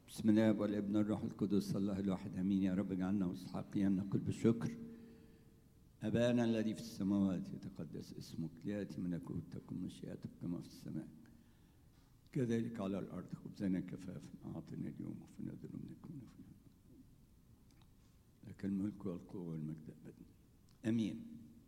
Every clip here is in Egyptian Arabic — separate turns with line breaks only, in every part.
بسم الله والابن الروح القدس الله الواحد امين يا رب اجعلنا مستحقين نقول بالشكر ابانا الذي في السماوات يتقدس اسمك لياتي ملكوتك تكن مشيئتك كما في السماء كذلك على الارض خبزنا كفافا اعطنا اليوم وفينا ذنوبنا كنا فينا لك الملك والقوه والمجد ابدا امين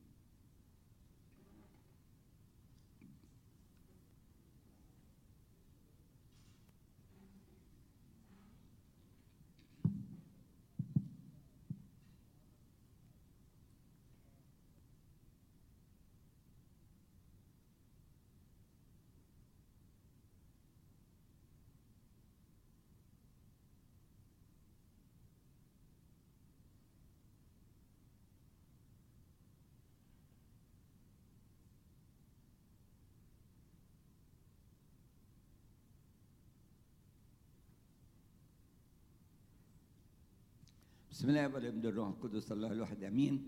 بسم الله والابن الروح القدس الله الواحد امين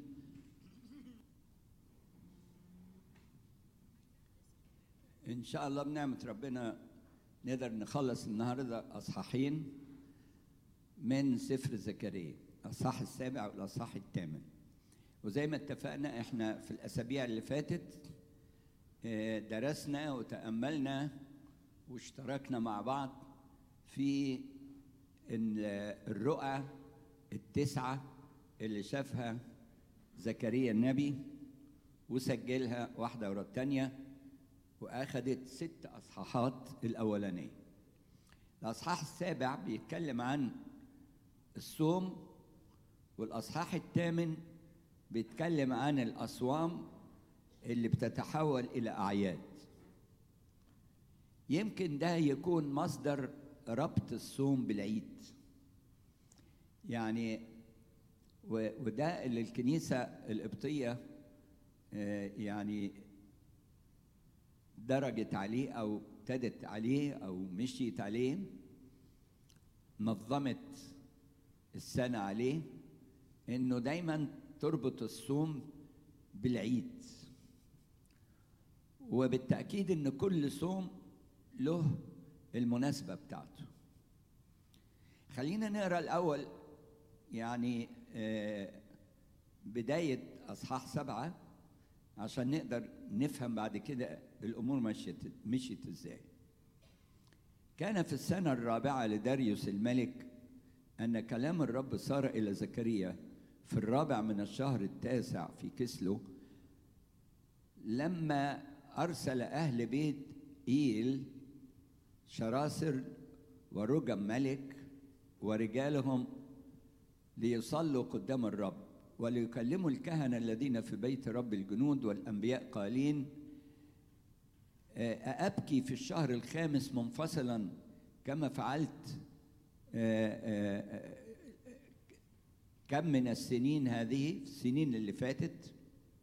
ان شاء الله بنعمه ربنا نقدر نخلص النهارده اصحاحين من سفر زكريا الاصحاح السابع والاصحاح الثامن وزي ما اتفقنا احنا في الاسابيع اللي فاتت آه، درسنا وتاملنا واشتركنا مع بعض في ان الرؤى التسعة اللي شافها زكريا النبي وسجلها واحدة ورا التانية وأخدت ست أصحاحات الأولانية الأصحاح السابع بيتكلم عن الصوم والأصحاح الثامن بيتكلم عن الأصوام اللي بتتحول إلى أعياد يمكن ده يكون مصدر ربط الصوم بالعيد يعني وده اللي الكنيسة القبطية يعني درجت عليه أو ابتدت عليه أو مشيت عليه نظمت السنة عليه إنه دايما تربط الصوم بالعيد وبالتأكيد إن كل صوم له المناسبة بتاعته خلينا نقرا الأول يعني بداية أصحاح سبعة عشان نقدر نفهم بعد كده الأمور مشيت مشيت إزاي. كان في السنة الرابعة لداريوس الملك أن كلام الرب صار إلى زكريا في الرابع من الشهر التاسع في كسلو لما أرسل أهل بيت إيل شراسر ورجم ملك ورجالهم ليصلوا قدام الرب وليكلموا الكهنة الذين في بيت رب الجنود والأنبياء قالين أأبكي في الشهر الخامس منفصلا كما فعلت كم من السنين هذه السنين اللي فاتت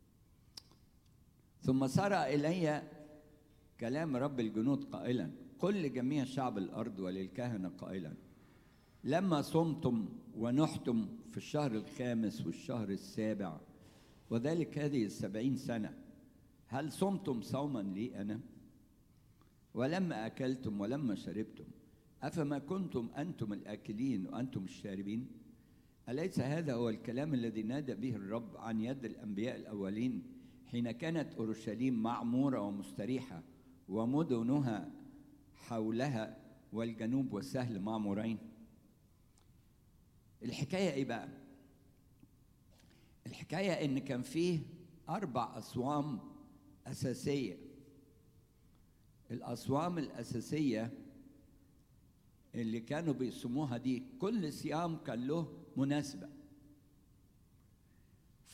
ثم صار إلي كلام رب الجنود قائلا قل لجميع شعب الأرض وللكهنة قائلا لما صمتم ونحتم في الشهر الخامس والشهر السابع وذلك هذه السبعين سنة هل صمتم صوما لي أنا ولما أكلتم ولما شربتم أفما كنتم أنتم الآكلين وأنتم الشاربين أليس هذا هو الكلام الذي نادى به الرب عن يد الأنبياء الأولين حين كانت أورشليم معمورة ومستريحة ومدنها حولها والجنوب والسهل معمورين الحكاية إيه بقى؟ الحكاية إن كان فيه أربع أصوام أساسية الأصوام الأساسية اللي كانوا بيصوموها دي كل صيام كان له مناسبة ف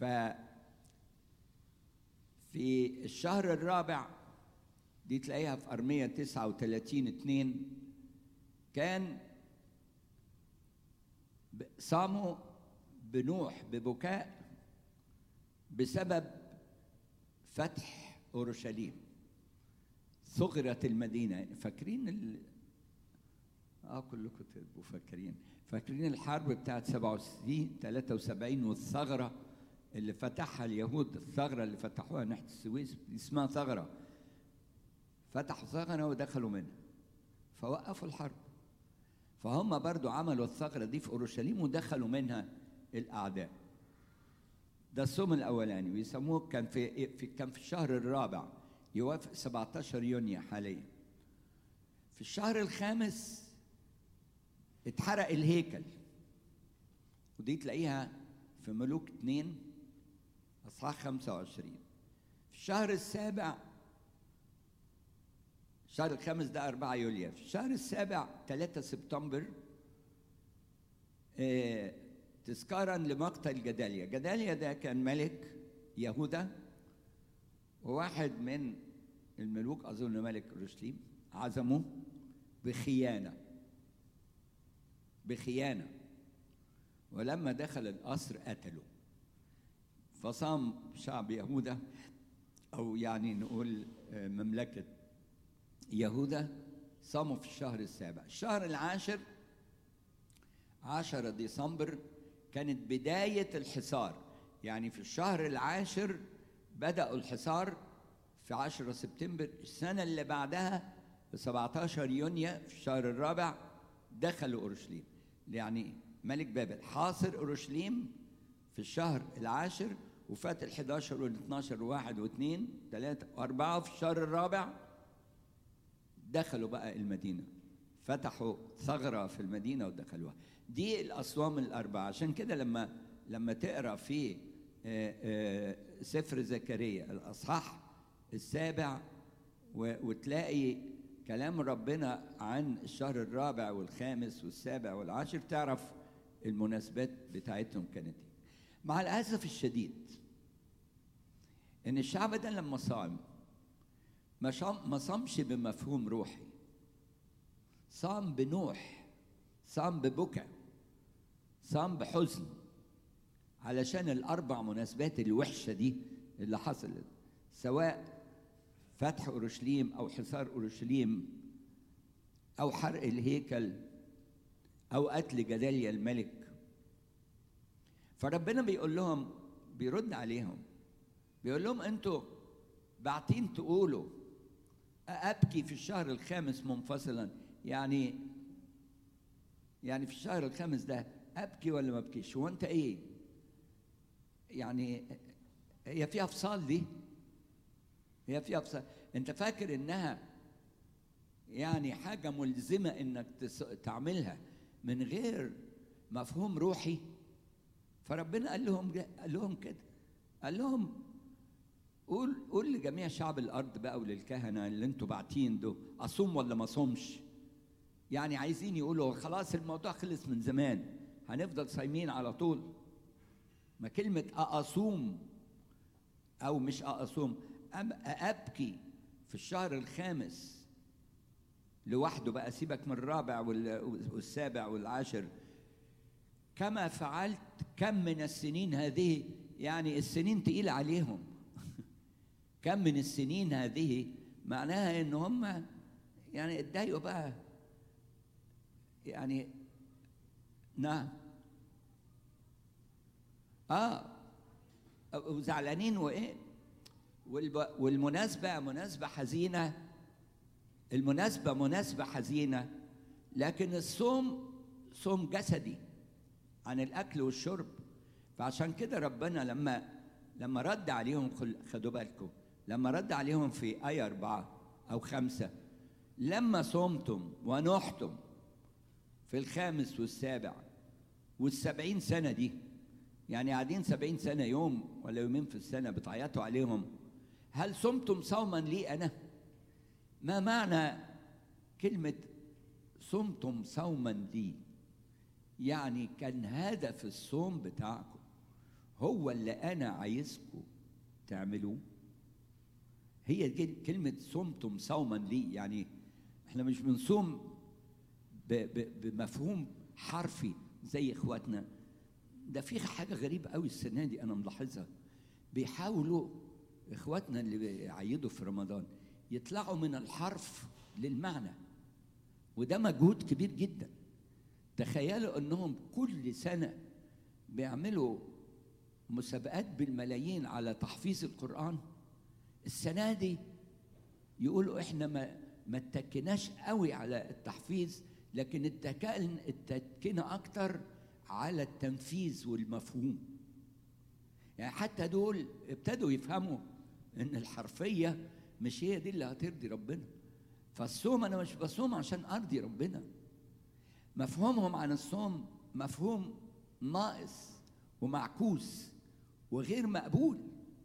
في الشهر الرابع دي تلاقيها في أرمية 39 2 كان صاموا بنوح ببكاء بسبب فتح اورشليم صغرت المدينه فاكرين ال... اه كلكم تبقوا فاكرين فاكرين الحرب بتاعت 67 73 والثغره اللي فتحها اليهود الثغره اللي فتحوها ناحيه السويس اسمها ثغره فتحوا ثغره ودخلوا منها فوقفوا الحرب فهم برضو عملوا الثغرة دي في أورشليم ودخلوا منها الأعداء ده الصوم الأولاني ويسموه كان في, في كان في الشهر الرابع يوافق 17 يونيو حاليا في الشهر الخامس اتحرق الهيكل ودي تلاقيها في ملوك اتنين اصحاح 25 في الشهر السابع الشهر الخامس ده 4 يوليو في الشهر السابع 3 سبتمبر اه تذكارا لمقتل جداليا جداليا ده كان ملك يهوذا وواحد من الملوك اظن ملك اورشليم عزموه بخيانه بخيانه ولما دخل القصر قتله فصام شعب يهوذا او يعني نقول مملكه يهوذا صاموا في الشهر السابع الشهر العاشر عشرة ديسمبر كانت بداية الحصار يعني في الشهر العاشر بدأوا الحصار في 10 سبتمبر السنة اللي بعدها في 17 يونيو في الشهر الرابع دخلوا أورشليم يعني ملك بابل حاصر أورشليم في الشهر العاشر وفات ال 11 وال 12 وواحد واثنين ثلاثة وأربعة في الشهر الرابع دخلوا بقى المدينة فتحوا ثغرة في المدينة ودخلوها دي الأصوام الأربعة عشان كده لما لما تقرأ في سفر زكريا الأصحاح السابع وتلاقي كلام ربنا عن الشهر الرابع والخامس والسابع والعاشر تعرف المناسبات بتاعتهم كانت ايه مع الاسف الشديد ان الشعب ده لما صام ما صام ما صامش بمفهوم روحي صام بنوح صام ببكى صام بحزن علشان الاربع مناسبات الوحشه دي اللي حصلت سواء فتح اورشليم او حصار اورشليم او حرق الهيكل او قتل جداليا الملك فربنا بيقول لهم بيرد عليهم بيقول لهم انتوا باعتين تقولوا ابكي في الشهر الخامس منفصلا يعني يعني في الشهر الخامس ده ابكي ولا ما ابكيش هو انت ايه يعني هي فيها فصال دي هي فيها فصال انت فاكر انها يعني حاجة ملزمة انك تعملها من غير مفهوم روحي فربنا قال لهم قال لهم كده قال لهم قول قول لجميع شعب الارض بقى وللكهنه اللي انتوا باعتين دول اصوم ولا ما اصومش يعني عايزين يقولوا خلاص الموضوع خلص من زمان هنفضل صايمين على طول ما كلمه اصوم او مش اصوم أم ابكي في الشهر الخامس لوحده بقى سيبك من الرابع والسابع والعاشر كما فعلت كم من السنين هذه يعني السنين تقيل عليهم كم من السنين هذه معناها ان هم يعني اتضايقوا بقى يعني نعم اه وزعلانين وايه والمناسبة مناسبة حزينة المناسبة مناسبة حزينة لكن الصوم صوم جسدي عن الأكل والشرب فعشان كده ربنا لما لما رد عليهم خدوا بالكم لما رد عليهم في آية أربعة أو خمسة لما صمتم ونحتم في الخامس والسابع والسبعين سنة دي يعني قاعدين سبعين سنة يوم ولا يومين في السنة بتعيطوا عليهم هل صمتم صوما لي أنا ما معنى كلمة صمتم صوما لي يعني كان هدف الصوم بتاعكم هو اللي أنا عايزكم تعملوه هي دي كلمة صمتم صوما لي يعني احنا مش بنصوم بمفهوم حرفي زي اخواتنا ده في حاجة غريبة قوي السنة دي أنا ملاحظها بيحاولوا اخواتنا اللي بيعيدوا في رمضان يطلعوا من الحرف للمعنى وده مجهود كبير جدا تخيلوا انهم كل سنه بيعملوا مسابقات بالملايين على تحفيظ القران السنه دي يقولوا احنا ما ما اتكناش قوي على التحفيظ لكن التكان التكينة أكتر على التنفيذ والمفهوم يعني حتى دول ابتدوا يفهموا إن الحرفية مش هي دي اللي هترضي ربنا فالصوم أنا مش بصوم عشان أرضي ربنا مفهومهم عن الصوم مفهوم ناقص ومعكوس وغير مقبول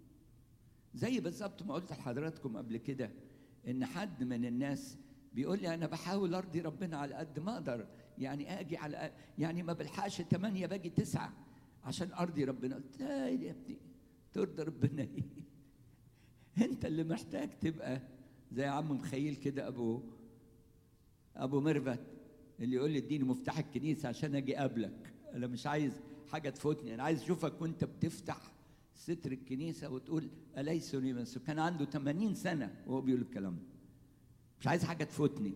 زي بالظبط ما قلت لحضراتكم قبل كده ان حد من الناس بيقول لي انا بحاول ارضي ربنا على قد ما اقدر يعني اجي على يعني ما بلحقش ثمانية باجي تسعة عشان ارضي ربنا قلت لا يا ابني ترضي ربنا ايه انت اللي محتاج تبقى زي عم مخيل كده ابو ابو ميرفت اللي يقول لي اديني مفتاح الكنيسه عشان اجي اقابلك انا مش عايز حاجه تفوتني انا عايز اشوفك وانت بتفتح ستر الكنيسه وتقول اليسني من كان عنده 80 سنه وهو بيقول الكلام ده مش عايز حاجه تفوتني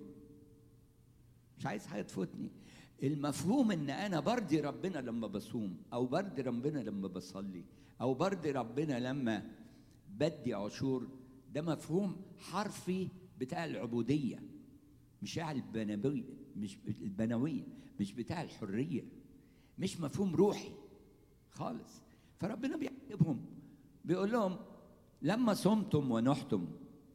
مش عايز حاجه تفوتني المفهوم ان انا برضي ربنا لما بصوم او برضي ربنا لما بصلي او برضي ربنا لما بدي عشور ده مفهوم حرفي بتاع العبوديه مش بتاع البنويه مش البنويه مش بتاع الحريه مش مفهوم روحي خالص فربنا بيعجبهم بيقول لهم لما صمتم ونحتم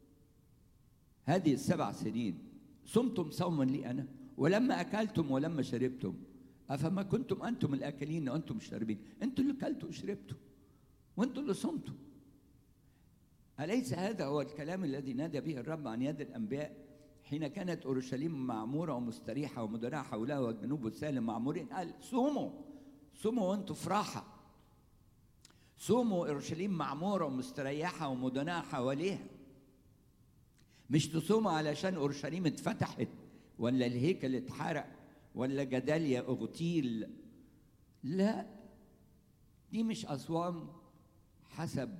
هذه السبع سنين صمتم صوما لي انا ولما اكلتم ولما شربتم افما كنتم انتم الاكلين وانتم الشاربين انتم اللي اكلتوا وشربتوا وانتم اللي صمتوا اليس هذا هو الكلام الذي نادى به الرب عن يد الانبياء حين كانت اورشليم معموره ومستريحه ومدراء حولها والجنوب والسالم معمورين قال صوموا صوموا وانتم في راحه صوموا اورشليم معموره ومستريحه ومدناء حواليها مش تصوموا علشان اورشليم اتفتحت ولا الهيكل اتحرق ولا جداليا اغتيل لا دي مش اصوام حسب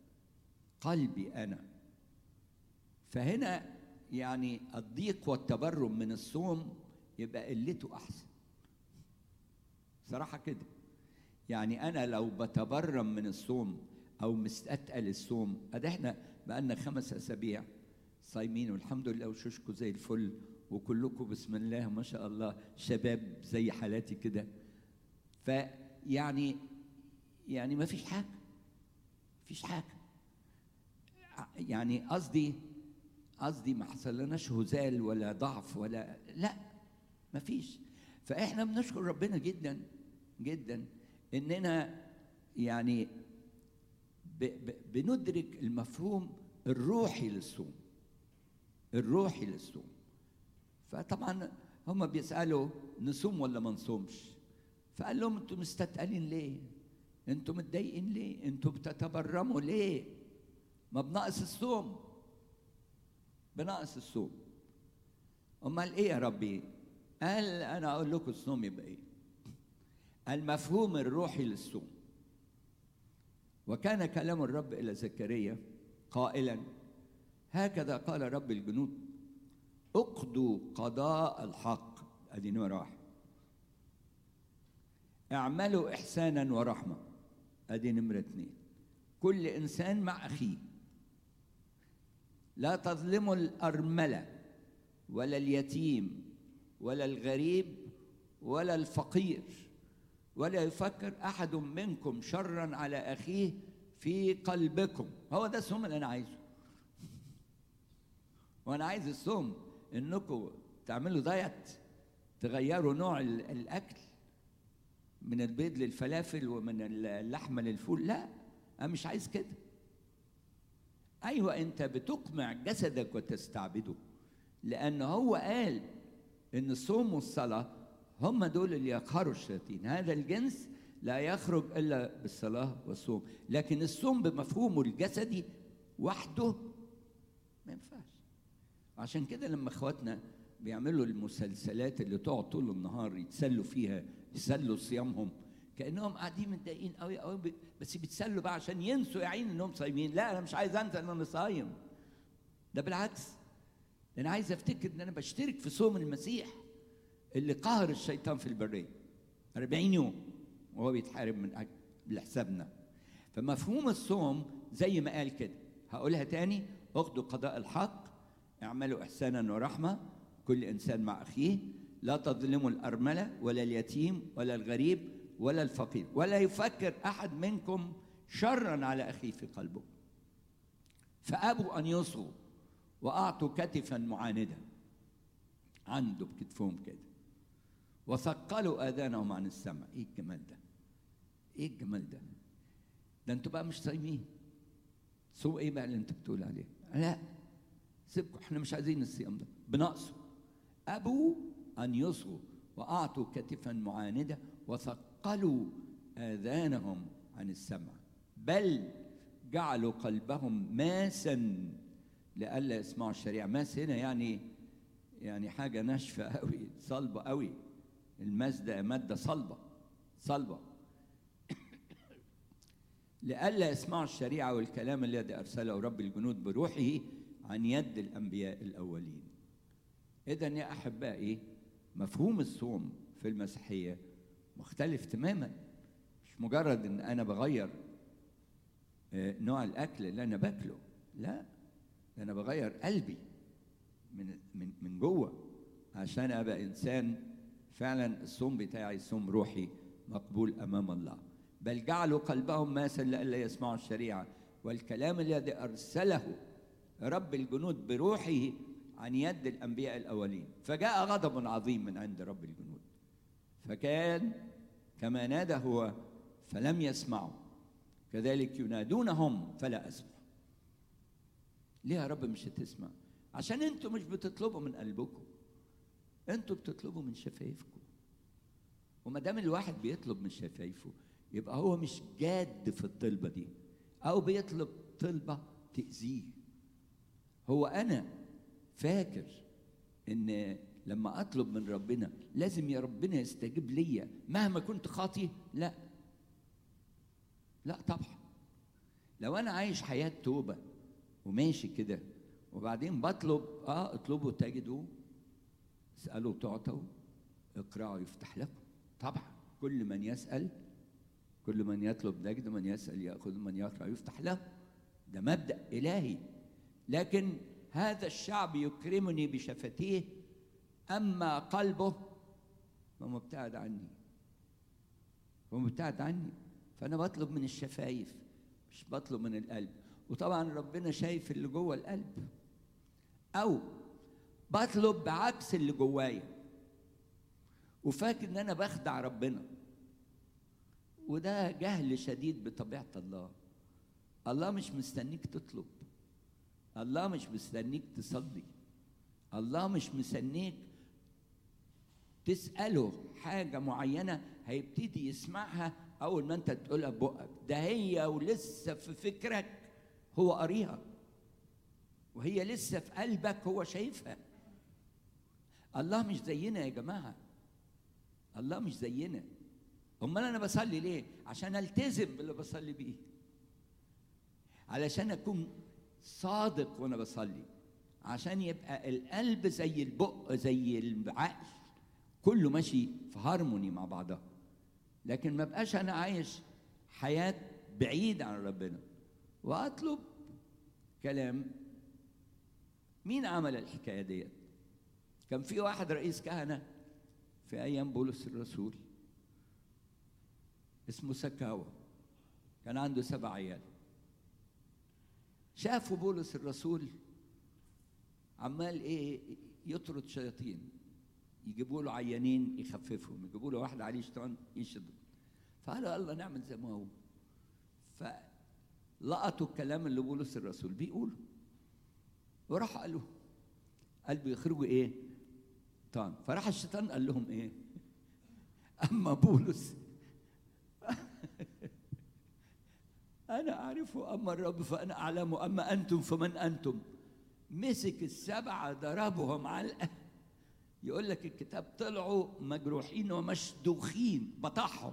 قلبي انا فهنا يعني الضيق والتبرم من الصوم يبقى قلته احسن صراحه كده يعني انا لو بتبرم من الصوم او مستثقل الصوم ادي احنا بقالنا خمس اسابيع صايمين والحمد لله وشوشكم زي الفل وكلكم بسم الله ما شاء الله شباب زي حالاتي كده فيعني يعني ما فيش حاجه فيش حاجه يعني قصدي قصدي ما حصلناش هزال ولا ضعف ولا لا ما فيش فاحنا بنشكر ربنا جدا جدا اننا يعني ب ب بندرك المفهوم الروحي للصوم الروحي للصوم فطبعا هم بيسالوا نصوم ولا ما نصومش فقال لهم انتوا مستثقلين ليه انتوا متضايقين ليه انتوا بتتبرموا ليه ما بنقص الصوم بنقص الصوم امال ايه يا ربي قال انا اقول لكم الصوم يبقى ايه المفهوم الروحي للصوم وكان كلام الرب الى زكريا قائلا هكذا قال رب الجنود اقضوا قضاء الحق ادي نمرة واحد اعملوا احسانا ورحمه ادي نمرة اثنين كل انسان مع اخيه لا تظلموا الارمله ولا اليتيم ولا الغريب ولا الفقير ولا يفكر احد منكم شرا على اخيه في قلبكم هو ده الصوم اللي انا عايزه وانا عايز الصوم انكم تعملوا دايت تغيروا نوع الاكل من البيض للفلافل ومن اللحمه للفول لا انا مش عايز كده ايوه انت بتقمع جسدك وتستعبده لان هو قال ان الصوم والصلاه هم دول اللي يقهروا الشياطين هذا الجنس لا يخرج الا بالصلاه والصوم لكن الصوم بمفهومه الجسدي وحده ما ينفعش عشان كده لما اخواتنا بيعملوا المسلسلات اللي تقعد طول النهار يتسلوا فيها يسلوا صيامهم كانهم قاعدين متضايقين قوي قوي بس بيتسلوا بقى عشان ينسوا يا عيني انهم صايمين لا انا مش عايز انسى ان انا صايم ده بالعكس انا عايز افتكر ان انا بشترك في صوم المسيح اللي قهر الشيطان في البريه 40 يوم وهو بيتحارب من لحسابنا فمفهوم الصوم زي ما قال كده هقولها تاني اخدوا قضاء الحق اعملوا احسانا ورحمه كل انسان مع اخيه لا تظلموا الأرملة ولا اليتيم ولا الغريب ولا الفقير ولا يفكر أحد منكم شرا على أخيه في قلبه فأبوا أن يصغوا وأعطوا كتفا معاندا عنده بكتفهم كده وثقلوا آذانهم عن السمع إيه الجمال ده إيه الجمال ده ده أنتوا بقى مش صايمين صوم إيه بقى اللي أنت بتقول عليه لا سيبكم احنا مش عايزين الصيام ده بنقصه أبوا أن يصغوا وأعطوا كتفا معاندة وثقلوا آذانهم عن السمع بل جعلوا قلبهم ماسا لئلا يسمعوا الشريعة ماس هنا يعني يعني حاجة ناشفة قوي صلبة قوي الماس ده مادة صلبة صلبة لئلا يسمعوا الشريعة والكلام الذي أرسله رب الجنود بروحه عن يد الأنبياء الأولين إذا يا أحبائي مفهوم الصوم في المسيحية مختلف تماما مش مجرد إن أنا بغير نوع الأكل اللي أنا باكله لا ده أنا بغير قلبي من من من جوه عشان أبقى إنسان فعلا الصوم بتاعي صوم روحي مقبول أمام الله بل جعلوا قلبهم ماسا لئلا يسمعوا الشريعة والكلام الذي أرسله رب الجنود بروحه عن يد الأنبياء الأولين فجاء غضب عظيم من عند رب الجنود فكان كما نادى هو فلم يسمعوا كذلك ينادونهم فلا أسمع ليه يا رب مش هتسمع عشان انتوا مش بتطلبوا من قلبكم انتوا بتطلبوا من شفايفكم وما دام الواحد بيطلب من شفايفه يبقى هو مش جاد في الطلبه دي او بيطلب طلبه تاذيه هو انا فاكر ان لما اطلب من ربنا لازم يا ربنا يستجيب ليا مهما كنت خاطي لا لا طبعا لو انا عايش حياه توبه وماشي كده وبعدين بطلب اه اطلبوا تجدوا اسالوا تعطوا اقرأوا يفتح لكم طبعا كل من يسأل كل من يطلب نجد من يسأل يأخذ من يقرأ يفتح له ده مبدأ إلهي لكن هذا الشعب يكرمني بشفتيه أما قلبه فمبتعد عني هو مبتعد عني فأنا بطلب من الشفايف مش بطلب من القلب وطبعا ربنا شايف اللي جوه القلب أو بطلب بعكس اللي جوايا وفاكر ان انا بخدع ربنا وده جهل شديد بطبيعه الله الله مش مستنيك تطلب الله مش مستنيك تصلي الله مش مستنيك تسأله حاجة معينة هيبتدي يسمعها أول ما أنت تقولها ببقك ده هي ولسه في فكرك هو قاريها وهي لسه في قلبك هو شايفها الله مش زينا يا جماعه الله مش زينا امال انا بصلي ليه عشان التزم باللي بصلي بيه علشان اكون صادق وانا بصلي عشان يبقى القلب زي البق زي العقل كله ماشي في هارموني مع بعضها لكن ما بقاش انا عايش حياه بعيد عن ربنا واطلب كلام مين عمل الحكايه ديت كان في واحد رئيس كهنه في ايام بولس الرسول اسمه سكاوى كان عنده سبع عيال شافوا بولس الرسول عمال ايه يطرد شياطين يجيبوا له عيانين يخففهم يجيبوا له واحد عليه شيطان يشد فقالوا يلا نعمل زي ما هو فلقطوا الكلام اللي بولس الرسول بيقوله وراحوا قالوا قال بيخرجوا ايه شيطان فراح الشيطان قال لهم ايه اما بولس انا اعرفه اما الرب فانا اعلمه اما انتم فمن انتم مسك السبعه ضربهم علقه يقول لك الكتاب طلعوا مجروحين ومشدوخين بطحهم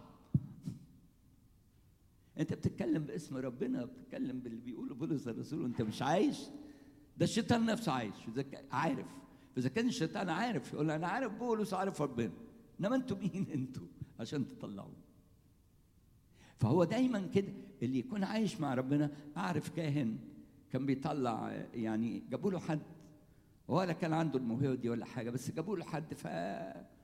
انت بتتكلم باسم ربنا بتتكلم باللي بيقوله بولس الرسول وانت مش عايش ده الشيطان نفسه عايش عارف فاذا كان الشيطان عارف يقول انا عارف بولس وعارف ربنا انما انتوا مين انتوا عشان تطلعوه فهو دايما كده اللي يكون عايش مع ربنا اعرف كاهن كان بيطلع يعني جابوا له حد ولا كان عنده الموهبه دي ولا حاجه بس جابوا له حد ف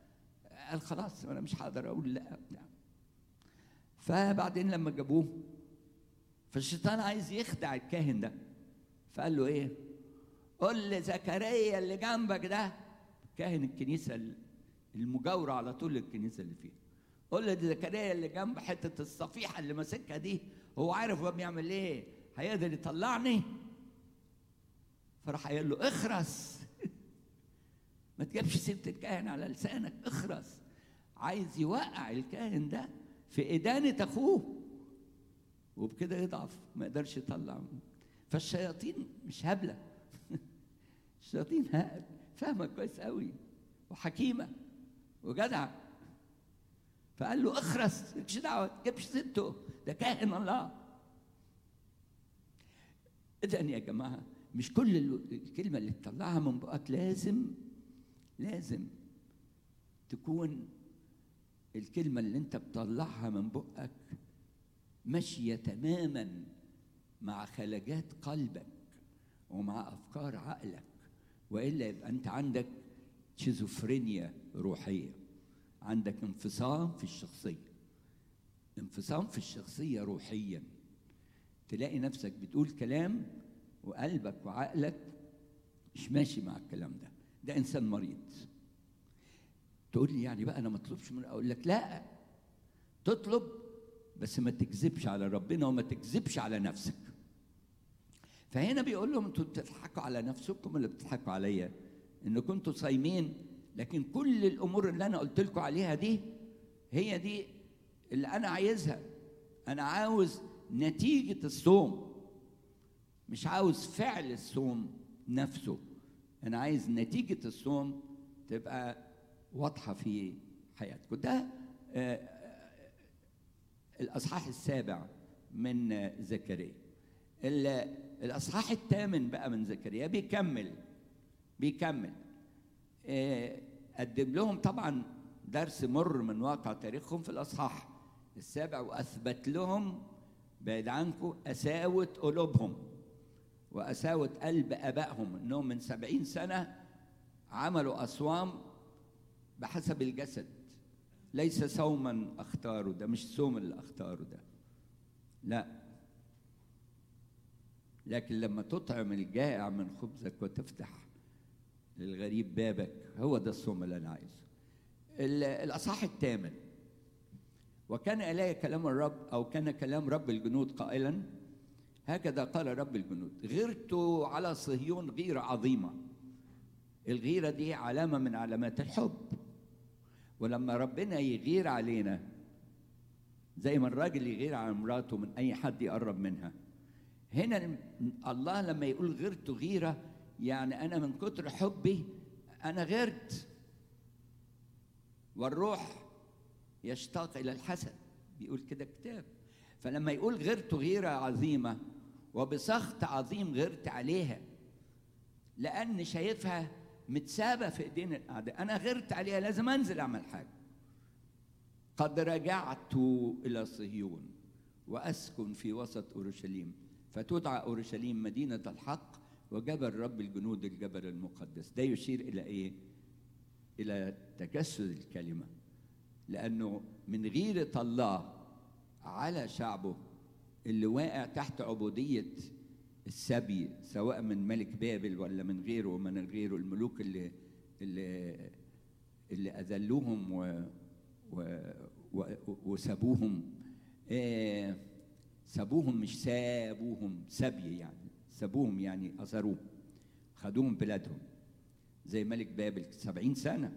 قال خلاص انا مش هقدر اقول لا بتاع فبعدين لما جابوه فالشيطان عايز يخدع الكاهن ده فقال له ايه قول لزكريا اللي جنبك ده كاهن الكنيسه المجاوره على طول الكنيسه اللي فيها قول لزكريا اللي جنب حته الصفيحه اللي ماسكها دي هو عارف هو بيعمل ايه هيقدر يطلعني فراح قايل له اخرس ما تجيبش سيره الكاهن على لسانك اخرس عايز يوقع الكاهن ده في إدانة أخوه وبكده يضعف ما يقدرش يطلع فالشياطين مش هبلة الشياطين فاهمة كويس قوي وحكيمة وجدعة فقال له اخرس مالكش دعوة ما تجيبش سيرته ده كاهن الله إذا يا جماعة مش كل الكلمة اللي تطلعها من بقك لازم لازم تكون الكلمة اللي أنت بتطلعها من بقك ماشية تماما مع خلجات قلبك ومع أفكار عقلك وإلا يبقى أنت عندك شيزوفرينيا روحية عندك انفصام في الشخصية انفصام في الشخصية روحيا تلاقي نفسك بتقول كلام وقلبك وعقلك مش ماشي مع الكلام ده ده إنسان مريض تقول لي يعني بقى انا ما اطلبش من اقول لك لا تطلب بس ما تكذبش على ربنا وما تكذبش على نفسك فهنا بيقول لهم انتوا بتضحكوا على نفسكم ولا بتضحكوا عليا ان كنتوا صايمين لكن كل الامور اللي انا قلت لكم عليها دي هي دي اللي انا عايزها انا عاوز نتيجه الصوم مش عاوز فعل الصوم نفسه انا عايز نتيجه الصوم تبقى واضحة في حياتكم ده الأصحاح السابع من زكريا الأصحاح الثامن بقى من زكريا بيكمل بيكمل قدم لهم طبعا درس مر من واقع تاريخهم في الأصحاح السابع وأثبت لهم بعيد عنكم قساوة قلوبهم وقساوة قلب آبائهم إنهم من سبعين سنة عملوا أصوام بحسب الجسد ليس صوما اختاره ده مش صوم اللي اختاره ده لا لكن لما تطعم الجائع من خبزك وتفتح للغريب بابك هو ده الصوم اللي انا عايزه الاصحاح الثامن وكان الي كلام الرب او كان كلام رب الجنود قائلا هكذا قال رب الجنود غرت على صهيون غيره عظيمه الغيره دي علامه من علامات الحب ولما ربنا يغير علينا زي ما الراجل يغير على مراته من اي حد يقرب منها هنا الله لما يقول غيرت غيره يعني انا من كتر حبي انا غيرت والروح يشتاق الى الحسد بيقول كده كتاب فلما يقول غيرت غيره عظيمه وبسخط عظيم غيرت عليها لان شايفها متسابه في ايدين الاعداء انا غيرت عليها لازم انزل اعمل حاجه قد رجعت الى صهيون واسكن في وسط اورشليم فتدعى اورشليم مدينه الحق وجبل رب الجنود الجبل المقدس ده يشير الى ايه الى تجسد الكلمه لانه من غيره الله على شعبه اللي واقع تحت عبوديه السبي سواء من ملك بابل ولا من غيره ومن غيره الملوك اللي اللي اللي اذلوهم و و و وسابوهم آه سابوهم مش سابوهم سبي يعني سابوهم يعني أسروهم خدوهم بلادهم زي ملك بابل سبعين سنة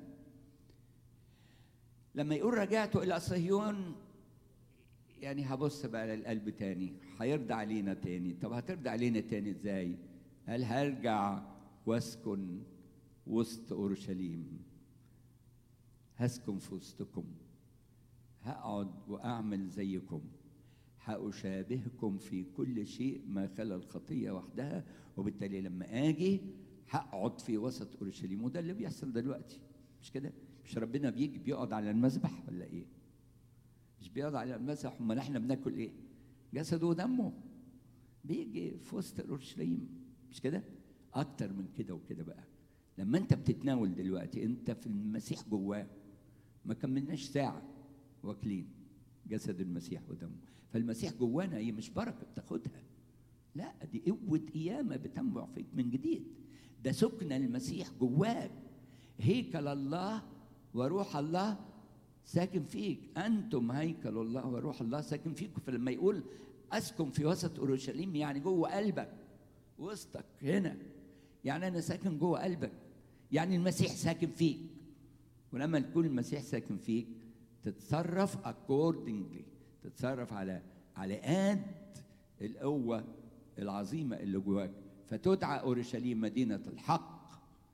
لما يقول رجعت إلى صهيون يعني هبص بقى للقلب تاني هيرضى علينا تاني طب هترضى علينا تاني ازاي قال هرجع واسكن وسط اورشليم هسكن في وسطكم هقعد واعمل زيكم هأشابهكم في كل شيء ما خلا الخطية وحدها وبالتالي لما أجي هقعد في وسط أورشليم وده اللي بيحصل دلوقتي مش كده؟ مش ربنا بيجي بيقعد على المذبح ولا إيه؟ مش بيقعد على المذبح امال احنا بناكل ايه؟ جسده ودمه بيجي في وسط اورشليم مش كده؟ اكتر من كده وكده بقى لما انت بتتناول دلوقتي انت في المسيح جواه ما كملناش ساعة واكلين جسد المسيح ودمه فالمسيح جوانا هي مش بركة بتاخدها لا دي قوة قيامة بتنبع فيك من جديد ده سكن المسيح جواك هيكل الله وروح الله ساكن فيك أنتم هيكل الله وروح الله ساكن فيكم فلما يقول أسكن في وسط أورشليم يعني جوه قلبك وسطك هنا يعني أنا ساكن جوه قلبك يعني المسيح ساكن فيك ولما يكون المسيح ساكن فيك تتصرف accordingly تتصرف على على قد القوة العظيمة اللي جواك فتدعى أورشليم مدينة الحق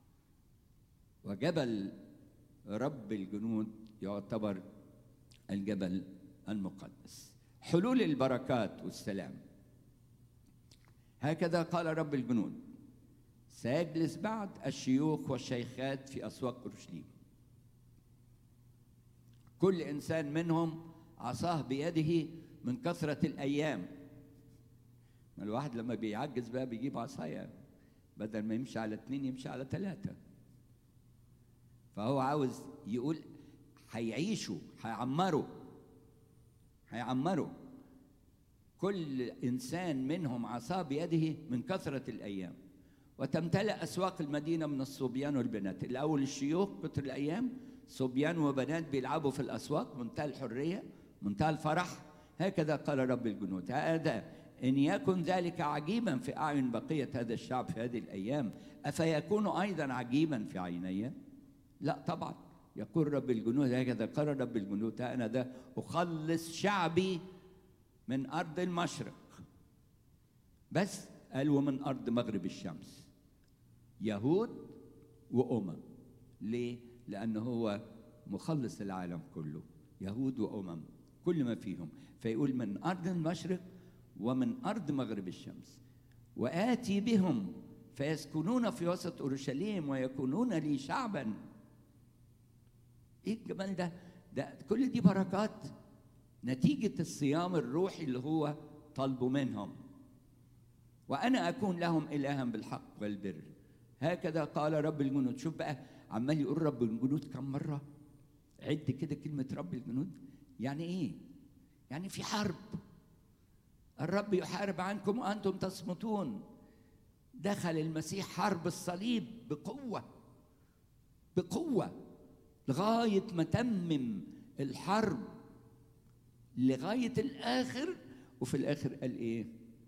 وجبل رب الجنود يعتبر الجبل المقدس حلول البركات والسلام هكذا قال رب الجنود سيجلس بعد الشيوخ والشيخات في أسواق أورشليم كل إنسان منهم عصاه بيده من كثرة الأيام ما الواحد لما بيعجز بقى بيجيب عصاية بدل ما يمشي على اتنين يمشي على ثلاثة فهو عاوز يقول هيعيشوا هيعمروا هيعمروا كل إنسان منهم عصاه بيده من كثرة الأيام وتمتلئ أسواق المدينة من الصبيان والبنات الأول الشيوخ كتر الأيام صبيان وبنات بيلعبوا في الأسواق منتهى الحرية منتهى الفرح هكذا قال رب الجنود هذا إن يكن ذلك عجيبا في أعين بقية هذا الشعب في هذه الأيام أفيكون أيضا عجيبا في عيني لا طبعا يقول رب الجنود هكذا قال رب الجنود أنا ده أخلص شعبي من أرض المشرق بس قال ومن أرض مغرب الشمس يهود وأمم ليه؟ لأنه هو مخلص العالم كله يهود وأمم كل ما فيهم فيقول من أرض المشرق ومن أرض مغرب الشمس وآتي بهم فيسكنون في وسط أورشليم ويكونون لي شعبا إيه الجمال ده؟ ده كل دي بركات نتيجة الصيام الروحي اللي هو طلبه منهم وأنا أكون لهم إلها بالحق والبر هكذا قال رب الجنود شوف بقى عمال يقول رب الجنود كم مرة عد كده كلمة رب الجنود يعني إيه؟ يعني في حرب الرب يحارب عنكم وأنتم تصمتون دخل المسيح حرب الصليب بقوة بقوة لغاية ما تمم الحرب لغاية الآخر وفي الآخر قال إيه؟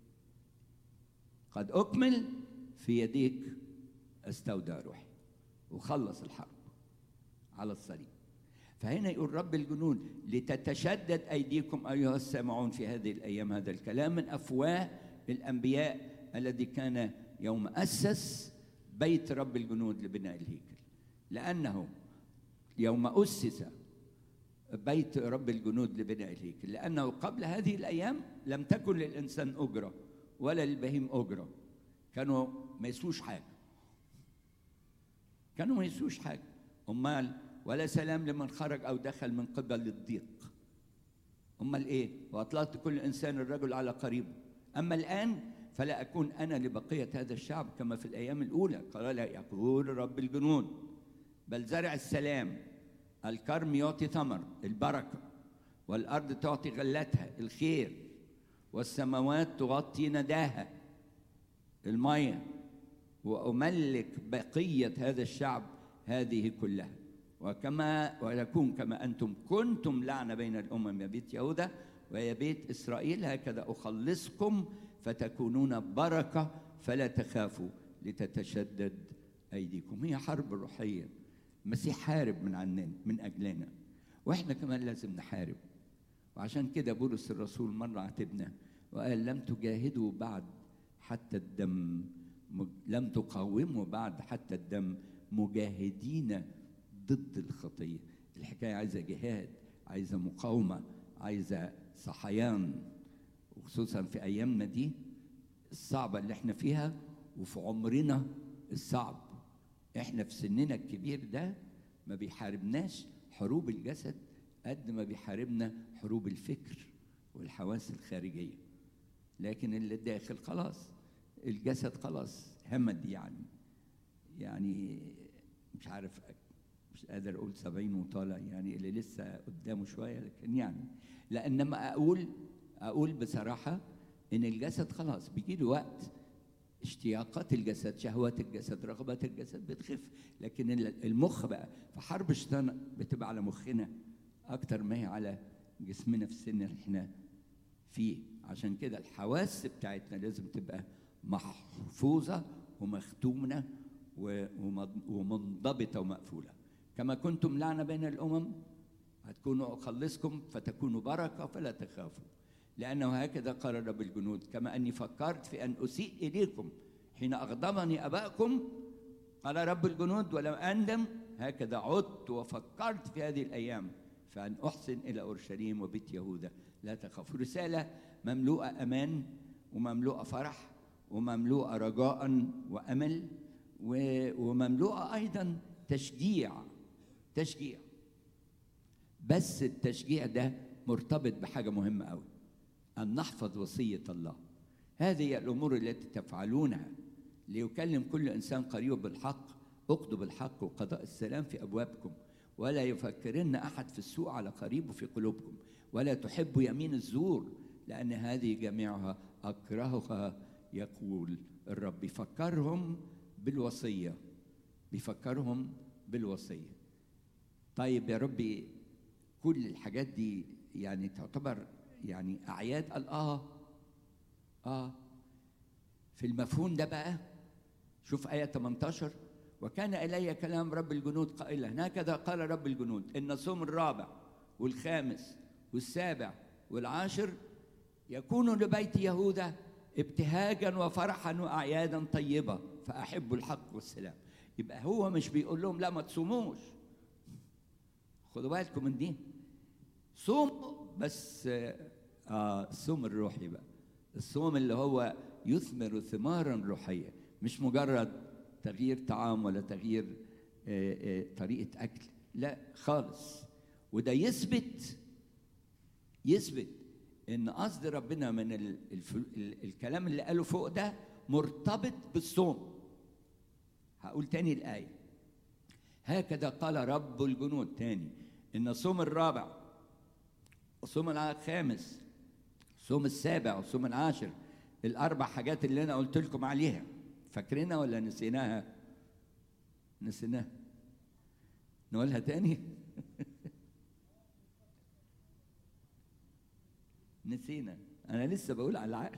قد أكمل في يديك استودع روحي وخلص الحرب على الصليب فهنا يقول رب الجنود لتتشدد أيديكم أيها السامعون في هذه الأيام هذا الكلام من أفواه الأنبياء الذي كان يوم أسس بيت رب الجنود لبناء الهيكل لأنه يوم أسس بيت رب الجنود لبناء الهيكل لأنه قبل هذه الأيام لم تكن للإنسان أجرة ولا للبهيم أجرة كانوا ما يسوش حاجة كانوا ما يسوش حاجة أمال ولا سلام لمن خرج أو دخل من قبل الضيق أمال إيه وأطلقت كل إنسان الرجل على قريبه أما الآن فلا أكون أنا لبقية هذا الشعب كما في الأيام الأولى قال لا يقول رب الجنود بل زرع السلام الكرم يعطي ثمر البركة والأرض تعطي غلتها الخير والسماوات تغطي نداها المية وأملك بقية هذا الشعب هذه كلها وكما ويكون كما أنتم كنتم لعنة بين الأمم يا بيت يهوذا ويا بيت إسرائيل هكذا أخلصكم فتكونون بركة فلا تخافوا لتتشدد أيديكم هي حرب روحية المسيح حارب من عننا من أجلنا وإحنا كمان لازم نحارب وعشان كده بولس الرسول مرة عاتبنا وقال لم تجاهدوا بعد حتى الدم لم تقاوموا بعد حتى الدم مجاهدين ضد الخطية الحكاية عايزة جهاد عايزة مقاومة عايزة صحيان وخصوصا في أيامنا دي الصعبة اللي احنا فيها وفي عمرنا الصعب احنا في سننا الكبير ده ما بيحاربناش حروب الجسد قد ما بيحاربنا حروب الفكر والحواس الخارجية لكن اللي داخل خلاص الجسد خلاص همد يعني يعني مش عارف مش قادر اقول سبعين وطالع يعني اللي لسه قدامه شويه لكن يعني لانما اقول اقول بصراحه ان الجسد خلاص بيجي له وقت اشتياقات الجسد شهوات الجسد رغبات الجسد بتخف لكن المخ بقى في حرب الشيطان بتبقى على مخنا اكتر ما هي على جسمنا في السن اللي احنا فيه عشان كده الحواس بتاعتنا لازم تبقى محفوظه ومختومه ومنضبطه ومقفوله كما كنتم لعنه بين الامم هتكونوا اخلصكم فتكونوا بركه فلا تخافوا لأنه هكذا قال رب الجنود كما أني فكرت في أن أسيء إليكم حين أغضبني أباءكم قال رب الجنود ولم أندم هكذا عدت وفكرت في هذه الأيام فأن أحسن إلى أورشليم وبيت يهوذا لا تخافوا رسالة مملوءة أمان ومملوءة فرح ومملوءة رجاء وأمل ومملوءة أيضا تشجيع تشجيع بس التشجيع ده مرتبط بحاجة مهمة أوي أن نحفظ وصية الله هذه الأمور التي تفعلونها ليكلم كل إنسان قريب بالحق اقضوا بالحق وقضاء السلام في أبوابكم ولا يفكرن أحد في السوء على قريبه في قلوبكم ولا تحبوا يمين الزور لأن هذه جميعها أكرهها يقول الرب بيفكرهم بالوصية بيفكرهم بالوصية طيب يا ربي كل الحاجات دي يعني تعتبر يعني أعياد قال آه آه في المفهوم ده بقى شوف آية 18 وكان إلي كلام رب الجنود قائلا هكذا قال رب الجنود إن الصوم الرابع والخامس والسابع والعاشر يكون لبيت يهوذا ابتهاجا وفرحا وأعيادا طيبة فأحب الحق والسلام يبقى هو مش بيقول لهم لا ما تصوموش خدوا بالكم من دي صوم بس آه الصوم الروحي بقى الصوم اللي هو يثمر ثمارا روحيه مش مجرد تغيير طعام ولا تغيير آه آه طريقه اكل لا خالص وده يثبت يثبت ان قصد ربنا من ال ال ال الكلام اللي قاله فوق ده مرتبط بالصوم هقول تاني الايه هكذا قال رب الجنود تاني ان الصوم الرابع والصوم الخامس الصوم السابع والصوم العاشر الاربع حاجات اللي انا قلت لكم عليها فاكرينها ولا نسيناها نسيناها نقولها تاني نسينا انا لسه بقول على العقل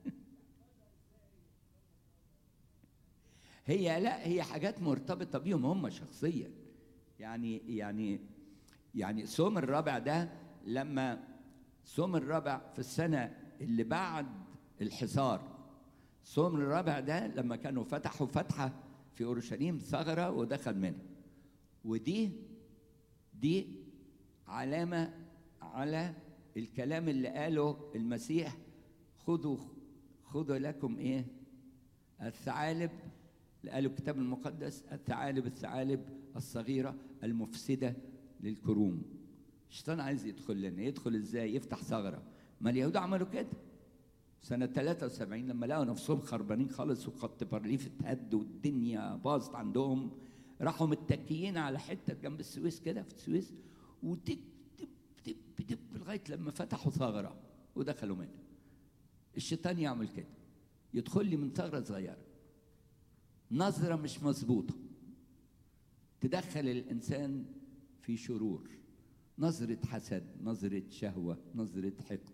هي لا هي حاجات مرتبطه بيهم هم شخصيا يعني يعني يعني صوم الرابع ده لما صوم الرابع في السنة اللي بعد الحصار صوم الرابع ده لما كانوا فتحوا فتحة في أورشليم ثغرة ودخل منها ودي دي علامة على الكلام اللي قاله المسيح خذوا خذوا لكم ايه الثعالب اللي قاله الكتاب المقدس الثعالب الثعالب الصغيرة المفسدة للكروم الشيطان عايز يدخل لنا يدخل ازاي يفتح ثغره ما اليهود عملوا كده سنة 73 لما لقوا نفسهم خربانين خالص وخط بارليف اتهد والدنيا باظت عندهم راحوا متكيين على حتة جنب السويس كده في السويس وتك تب تب تب لغاية لما فتحوا ثغرة ودخلوا منها الشيطان يعمل كده يدخل لي من ثغرة صغيرة نظرة مش مظبوطة تدخل الإنسان في شرور نظرة حسد نظرة شهوة نظرة حقد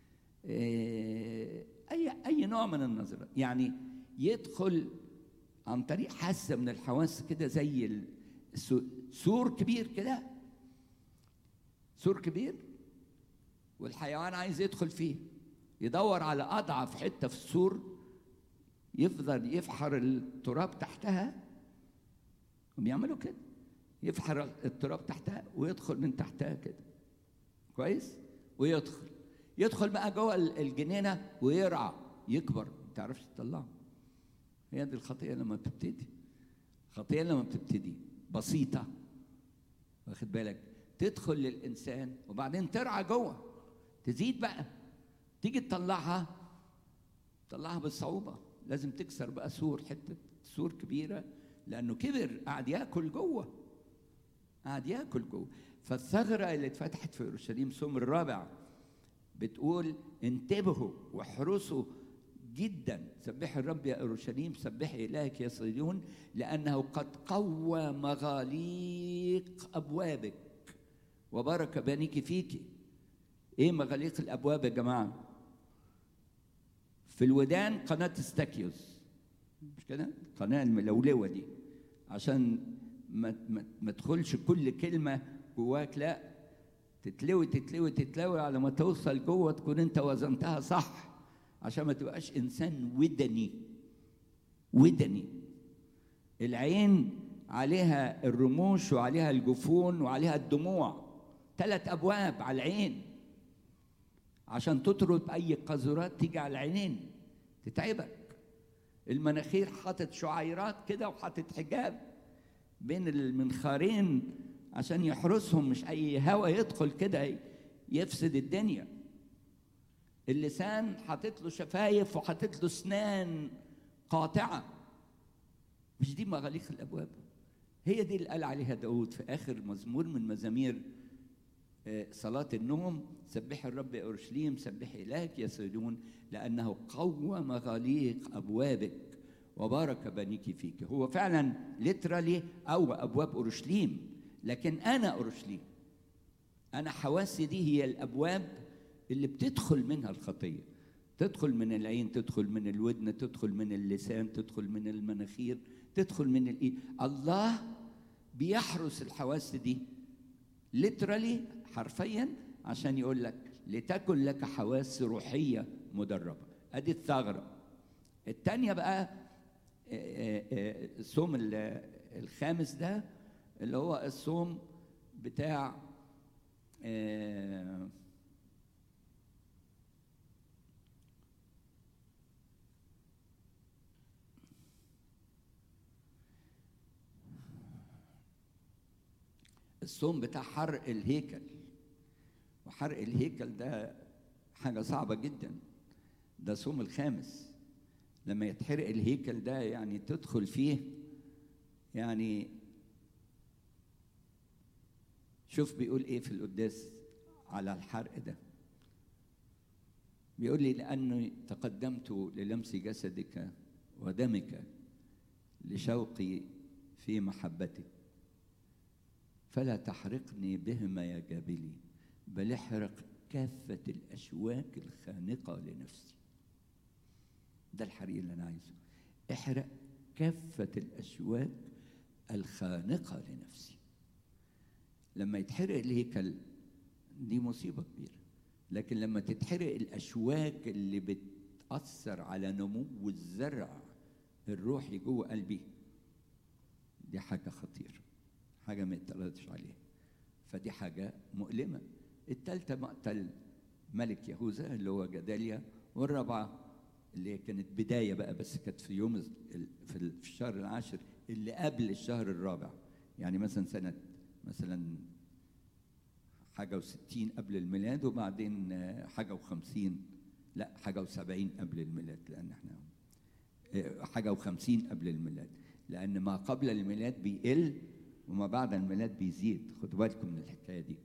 أي أي نوع من النظرة يعني يدخل عن طريق حاسة من الحواس كده زي سور كبير كده سور كبير والحيوان عايز يدخل فيه يدور على أضعف حتة في السور يفضل يفحر التراب تحتها وبيعملوا كده يفحر التراب تحتها ويدخل من تحتها كده كويس ويدخل يدخل بقى جوه الجنينه ويرعى يكبر ما تعرفش تطلعه هي دي الخطيه لما بتبتدي الخطيه لما بتبتدي بسيطه واخد بالك تدخل للانسان وبعدين ترعى جوه تزيد بقى تيجي تطلعها تطلعها بالصعوبه لازم تكسر بقى سور حته سور كبيره لانه كبر قاعد ياكل جوه قاعد ياكل جوه فالثغره اللي اتفتحت في اورشليم سوم الرابع بتقول انتبهوا واحرصوا جدا سبحي الرب يا اورشليم سبحي الهك يا صهيون لانه قد قوى مغاليق ابوابك وبارك بنيك فيك ايه مغاليق الابواب يا جماعه في الودان قناه استاكيوس مش كده القناه الملولوه دي عشان ما ما, ما تدخلش كل كلمه جواك لا تتلوي تتلوي تتلوي على ما توصل جوه تكون انت وزنتها صح عشان ما تبقاش انسان ودني ودني العين عليها الرموش وعليها الجفون وعليها الدموع ثلاث ابواب على العين عشان تطرد اي قذورات تيجي على العينين تتعبك المناخير حاطط شعيرات كده وحاطط حجاب بين المنخارين عشان يحرسهم مش اي هوا يدخل كده يفسد الدنيا اللسان حاطط له شفايف وحاطط له اسنان قاطعه مش دي مغاليق الابواب هي دي اللي قال عليها داود في اخر مزمور من مزامير صلاة النوم سبحي الرب يا أورشليم سبحي إلهك يا صيدون لأنه قوى مغاليق أبوابك وبارك بنيك فيك هو فعلا ليترالي أو أبواب أورشليم لكن أنا أورشليم أنا حواسي دي هي الأبواب اللي بتدخل منها الخطية تدخل من العين تدخل من الودن تدخل من اللسان تدخل من المناخير تدخل من الإيد الله بيحرس الحواس دي ليترالي حرفيا عشان يقول لك لتكن لك حواس روحيه مدربه ادي الثغره الثانيه بقى الصوم الخامس ده اللي هو الصوم بتاع الصوم بتاع حرق الهيكل وحرق الهيكل ده حاجة صعبة جدا ده صوم الخامس لما يتحرق الهيكل ده يعني تدخل فيه يعني شوف بيقول ايه في القداس على الحرق ده بيقول لي لأني تقدمت للمس جسدك ودمك لشوقي في محبتك فلا تحرقني بهما يا جابلي بل احرق كافة الأشواك الخانقة لنفسي ده الحريق اللي أنا عايزه احرق كافة الأشواك الخانقة لنفسي لما يتحرق الهيكل دي مصيبة كبيرة لكن لما تتحرق الأشواك اللي بتأثر على نمو الزرع الروحي جوه قلبي دي حاجة خطيرة حاجة ما يتردش عليها فدي حاجة مؤلمة التالتة مقتل ملك يهوذا اللي هو جداليا والرابعة اللي هي كانت بداية بقى بس كانت في يوم في الشهر العاشر اللي قبل الشهر الرابع يعني مثلا سنة مثلا حاجة وستين قبل الميلاد وبعدين حاجة وخمسين لا حاجة وسبعين قبل الميلاد لأن احنا حاجة وخمسين قبل الميلاد لأن ما قبل الميلاد بيقل وما بعد الميلاد بيزيد خدوا بالكم من الحكايه دي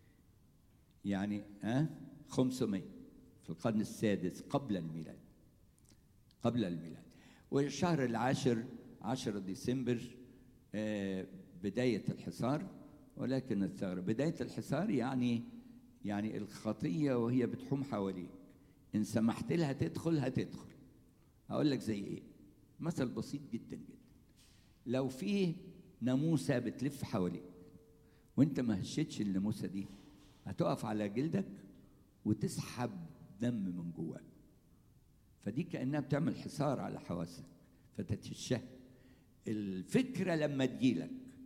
يعني ها أه؟ 500 في القرن السادس قبل الميلاد قبل الميلاد والشهر العاشر 10 ديسمبر آه بداية الحصار ولكن الثغرة بداية الحصار يعني يعني الخطية وهي بتحوم حواليك إن سمحت لها تدخل هتدخل أقول لك زي إيه مثل بسيط جدا جدا لو في ناموسة بتلف حواليك وانت ما هشتش الناموسة دي هتقف على جلدك وتسحب دم من جواك فدي كأنها بتعمل حصار على حواسك فتتشها الفكرة لما تجيلك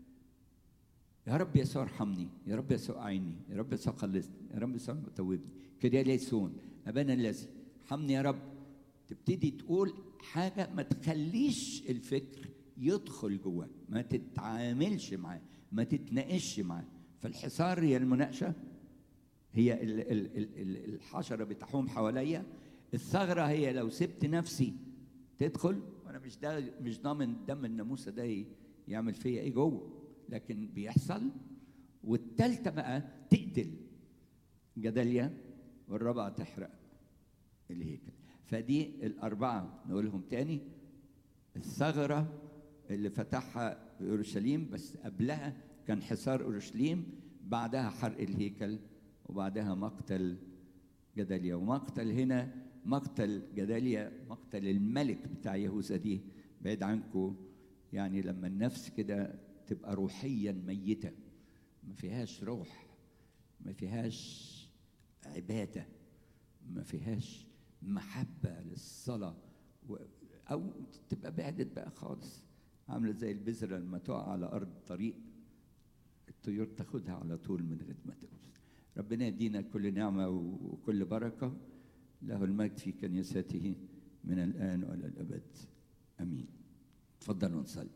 يا رب يسوع ارحمني يا رب يسوع عيني يا رب يسوع خلصني يا رب يسوع توبني كده ليسون أبانا الذي ارحمني يا رب تبتدي تقول حاجة ما تخليش الفكر يدخل جواك ما تتعاملش معاه ما تتناقش معاه فالحصار هي المناقشة هي ال ال ال ال الحشرة بتحوم حواليا الثغرة هي لو سبت نفسي تدخل وانا مش ده مش ضامن دم الناموسة ده يعمل فيا ايه جوه لكن بيحصل والتالتة بقى تقتل جداليا والرابعة تحرق الهيكل فدي الأربعة نقولهم تاني الثغرة اللي فتحها في أورشليم بس قبلها كان حصار أورشليم بعدها حرق الهيكل وبعدها مقتل جداليا ومقتل هنا مقتل جداليا مقتل الملك بتاع يهوذا دي بعيد عنكم يعني لما النفس كده تبقى روحيا ميتة ما فيهاش روح ما فيهاش عبادة ما فيهاش محبة للصلاة و... أو تبقى بعدت بقى خالص عاملة زي البذرة لما تقع على أرض طريق الطيور تاخدها على طول من غير ما تبص ربنا يدينا كل نعمة وكل بركة له المجد في كنيسته من الآن وإلى الأبد آمين تفضلوا نصلي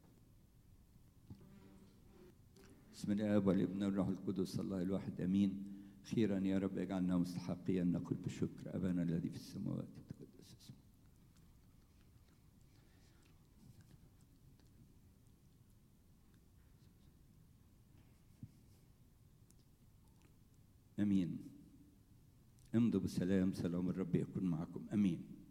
بسم الله والابن والروح القدس الله الواحد امين خيرا يا رب اجعلنا مستحقين نقول بشكر ابانا الذي في السماوات يتقدس اسمك امين امضوا بسلام سلام الرب يكون معكم امين